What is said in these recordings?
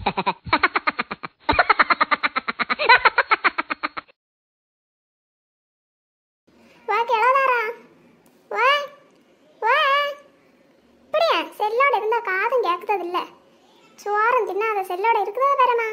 வா கிளவாரா வா வா இப்படியா செல்லோட இருந்தா காதும் கேட்கறது இல்ல சோரம் தின்னாத செல்லோட இருக்குதா வரமா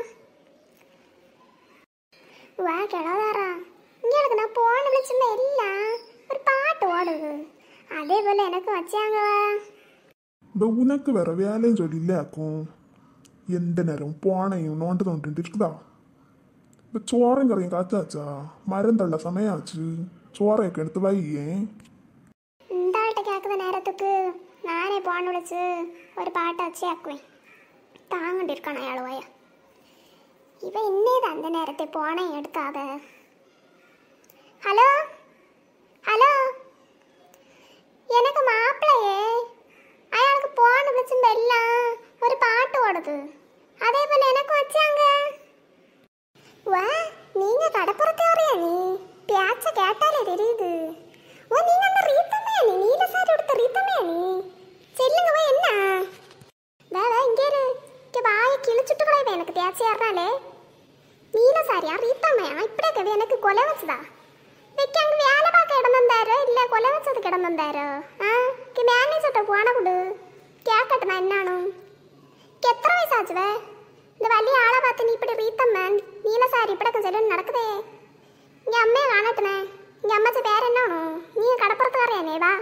வா கிளவாரா இங்க இருக்கு நான் போன விളിச்சுமே எல்லாம் ஒரு பாட்டு ஓடுது அதே போல எனக்கு வச்சாங்க வா இந்த உனக்கு வேற வேலையும் சொல்லியிല്ലാக்கும் எந்த நேரம் போனையும் நோண்டு தோண்டிட்டு இருக்குதா இந்த சோரம் கரையும் காத்தாச்சா மருந்தள்ள சமயம் ஆச்சு சோறைയൊക്കെ எடுத்து வையேன் இந்த ஆள்கிட்ட கேட்குற நேரத்துக்கு நானே போன விളിച്ച് ஒரு பாட்டை வச்சு ஆக்குவேன் தாங்கண்டிருக்கான அയാൾ പോയ ഇവ ഇന്നേത് അന്ത നേരത്തെ പോണേ എടുക്കാതെ ഹലോ ഹലോ எனக்கு மாப்பிள்ளையே அயாளுக்கு போன விളിச்சும் எல்லாம் ஒரு பாட்டு ஓடுது அதே போல எனக்கு வச்சாங்க வா நீங்க கடப்புறத்து வரையா நீ பேச்ச கேட்டாலே தெரியுது ஓ நீங்க அந்த ரீத்தமையா நீ நீல சாரி உடுத்த ரீத்தமையா நீ செல்லுங்க போய் என்ன வே வே இங்க இரு இங்க வாய கிழிச்சுட்டு கூட எனக்கு பேச்ச ஏறாலே நீல சாரியா ரீத்தமையா இப்படியே கவி எனக்கு கொலை வச்சதா വെക്ക് അങ്ങ് വേല പാക്ക ഇടന്നെന്താരോ ഇല്ല കൊല വെച്ചത് കിടന്നെന്താരോ ആ മാനേജർട്ടോ പോണ കൂട് കേക്കട്ടെ എന്നാണോ എത്ര വയസ്സാച്ചുവേ இந்த വലിയ ആളെ பார்த்து நீ இப்படி ரீத்தம்ம நீல சாரி இப்படி செல்லும் நடக்குதே இங்க அம்மையை காணட்டுனே இங்க அம்மாச்ச பேர் என்னோ நீ கடப்புறத்துக்காரையானே வா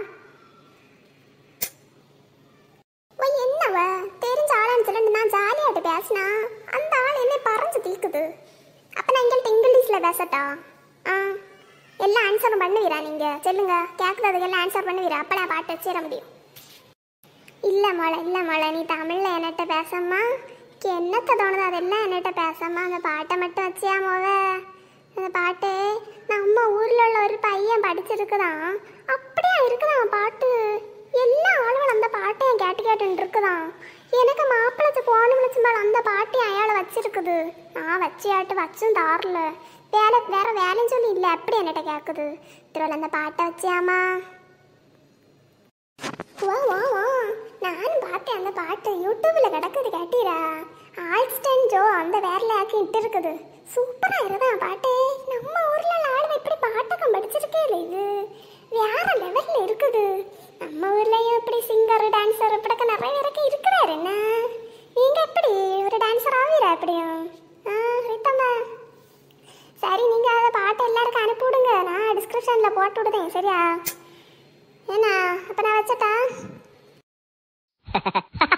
ஓ என்னவ தெரிஞ்ச ஆளான்னு சொல்லிட்டு நான் ஜாலியாட்டு பேசினா அந்த ஆள் என்னை பறஞ்சு தீக்குது அப்ப நான் எங்கள்கிட்ட இங்கிலீஷ்ல பேசட்டா ஆ எல்லாம் ஆன்சரும் பண்ணுவீரா நீங்க சொல்லுங்க கேட்கறதுக்கெல்லாம் ஆன்சர் பண்ணுவீரா அப்ப நான் பாட்டு வச்சிட முடியும் இல்ல மொளை இல்ல மொளை நீ தமிழ்ல என்கிட்ட பேசம்மா எனக்கு என்னத்த தோணுது அதெல்லாம் என்கிட்ட பேசம்மா அந்த பாட்டை மட்டும் வச்சியா மோவ அந்த பாட்டு நம்ம ஊர்ல உள்ள ஒரு பையன் படிச்சிருக்குதான் அப்படியா இருக்குதான் பாட்டு எல்லா ஆளுகளும் அந்த பாட்டையும் கேட்டு கேட்டுன்னு இருக்குதான் எனக்கு மாப்பிள்ளை போன விളിச்சுമ്പോൾ அந்த பாட்டி அயாள வச்சிருக்குது நான் வச்சியாட்டு வச்சும் தாரல வேலை வேற வேலையும் சொல்லி இல்லை அப்படி என்கிட்ட கேட்குது திருவள்ள அந்த பாட்டை வச்சியாமா வா வா வா நானும் பார்த்தேன் அந்த பாட்டு யூடியூப்ல கிடக்குது கேட்டீரா ஆல்ஸ்டன் ஜோ அந்த வேர்ல ஆக்கி இட்டு இருக்குது சூப்பரா இருக்குதான் பாட்டு நம்ம ஊர்ல உள்ள ஆளுங்க இப்படி பாட்டக்கம் படிச்சிருக்கே இல்லை இது வேற லெவல்ல இருக்குது நம்ம ஊர்லயும் இப்படி சிங்கர் டான்சர் இப்படிக்க நிறைய பேருக்கு இருக்கிறாரு என்ன நீங்க எப்படி ஒரு டான்சர் ஆவீரா எப்படியும் ஆ ரித்தம்மா சரி நீங்க அந்த பாட்டை எல்லாருக்கும் அனுப்பி விடுங்க நான் டிஸ்கிரிப்ஷன்ல போட்டு விடுதேன் சரியா என்ன அப்ப நான் வச்சட்டா